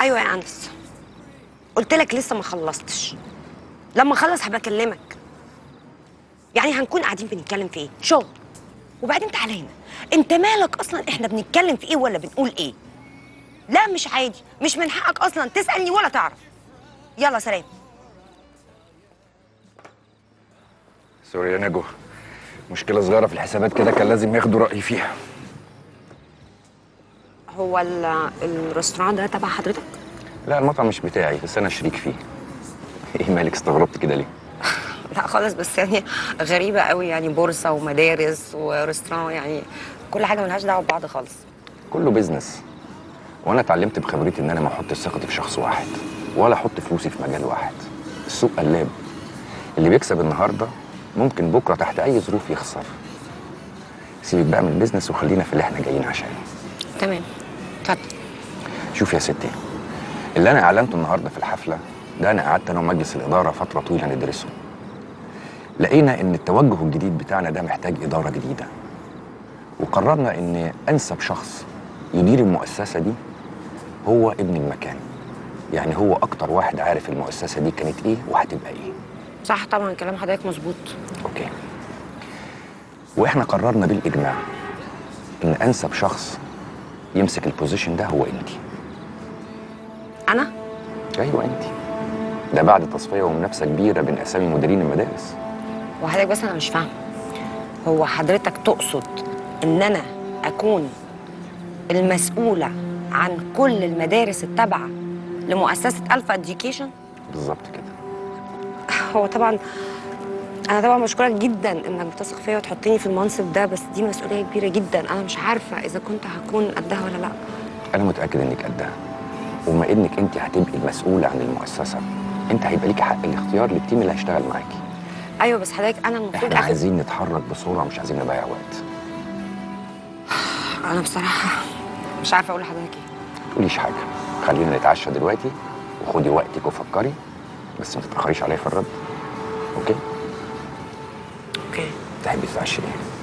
ايوه يا انس قلت لك لسه ما خلصتش لما اخلص هبقى اكلمك يعني هنكون قاعدين بنتكلم في ايه شغل وبعدين تعالى هنا انت مالك اصلا احنا بنتكلم في ايه ولا بنقول ايه لا مش عادي مش من حقك اصلا تسالني ولا تعرف يلا سلام سوري يا نجوى مشكلة صغيرة في الحسابات كده كان لازم ياخدوا رأيي فيها هو ال- الريستوران ده تبع حضرتك لا المطعم مش بتاعي بس أنا شريك فيه إيه مالك استغربت كده ليه؟ لا خالص بس يعني غريبه قوي يعني بورصه ومدارس وريستوران يعني كل حاجه ملهاش دعوه ببعض خالص كله بيزنس وأنا اتعلمت بخبرتي إن أنا ما أحطش ثقتي في شخص واحد ولا أحط فلوسي في مجال واحد السوق قلاب اللي بيكسب النهاردة ممكن بكرة تحت أي ظروف يخسر سيبك بقى من البيزنس وخلينا في اللي احنا جايين عشانه تمام اتفضل شوف يا ستي اللي انا اعلنته النهارده في الحفله ده انا قعدت انا ومجلس الاداره فتره طويله ندرسه لقينا ان التوجه الجديد بتاعنا ده محتاج اداره جديده وقررنا ان انسب شخص يدير المؤسسه دي هو ابن المكان يعني هو اكتر واحد عارف المؤسسه دي كانت ايه وهتبقى ايه صح طبعا كلام حضرتك مظبوط اوكي واحنا قررنا بالاجماع ان انسب شخص يمسك البوزيشن ده هو انت انا ايوه انت ده بعد تصفيه ومنافسه كبيره بين اسامي مديرين المدارس وحضرتك بس انا مش فاهمه هو حضرتك تقصد ان انا اكون المسؤوله عن كل المدارس التابعه لمؤسسه الفا اديوكيشن بالظبط كده هو طبعا انا طبعا بشكرك جدا انك بتثق فيا وتحطني في المنصب ده بس دي مسؤوليه كبيره جدا انا مش عارفه اذا كنت هكون قدها ولا لا انا متاكد انك قدها وبما انك انت هتبقي المسؤوله عن المؤسسه انت هيبقى ليكي حق الاختيار للتيم اللي هيشتغل معاكي ايوه بس حضرتك انا المفروض احنا اخد عايزين نتحرك بسرعه مش عايزين نضيع وقت انا بصراحه مش عارفه اقول لحضرتك ايه ما تقوليش حاجه خلينا نتعشى دلوقتي وخدي وقتك وفكري بس ما تتاخريش عليا في الرد اوكي اوكي تحبي تتعشي ايه